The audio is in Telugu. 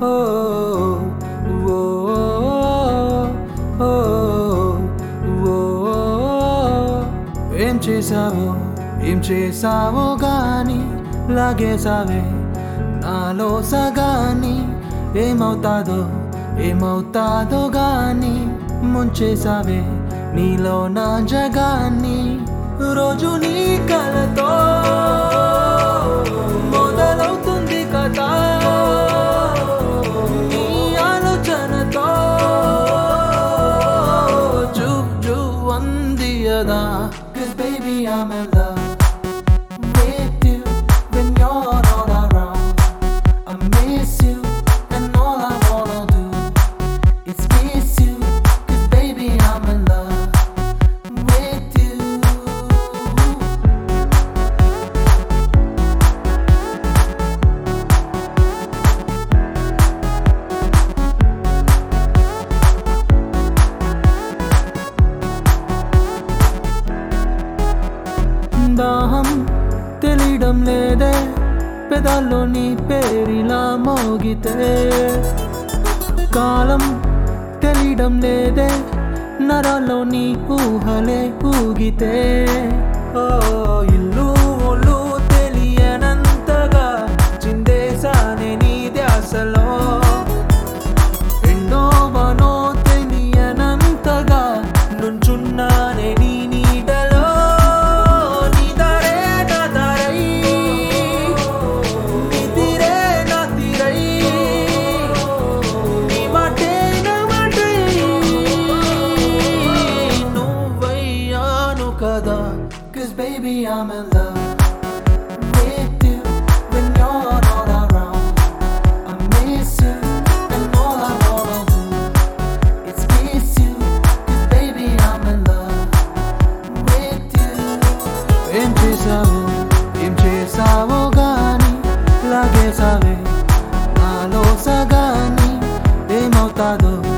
ఓ ఓ ఓ ఓ ఏం చేసావో ఏం చేసావో గాని లాగేసావే నాలో సగాని ఏమవుతాదో ఏమవుతాదో గాని ముంచేసావే నీలో నా జగాన్ని రోజు నీ కలతో మొదలవుతుంది కదా నీ ఆలోచనతో జూ జూ అంది అదా Cause baby I'm in love with you when you're not around I miss you and all I wanna do is miss you Cause baby I'm in love with you దాహం తెలియడం లేదే పెదాల్లో నీ పేరిలా మోగితే కాలం తెలియడం లేదే నరాల్లో నీ ఊహలే ఊగితే ఓ ఇల్లు ఒళ్ళు తెలియనంతగా చిందేశానే నీ ధ్యాసలో ఎండో వనో తెలియనంతగా నుంచున్నానే నీ నీడలో నీ దారే నా దారై నీ తీరే నా తీరై నీ మాటే నా మాటై నువ్వయ్యాను కదా Cause baby I'm in love with you when you're not around I miss you and all I wanna do is miss you Cause baby I'm in love with you ఏం చేసావు ఏం చేసావో గాని లాగేసావే నాలో సగాని ఏమవుతాదో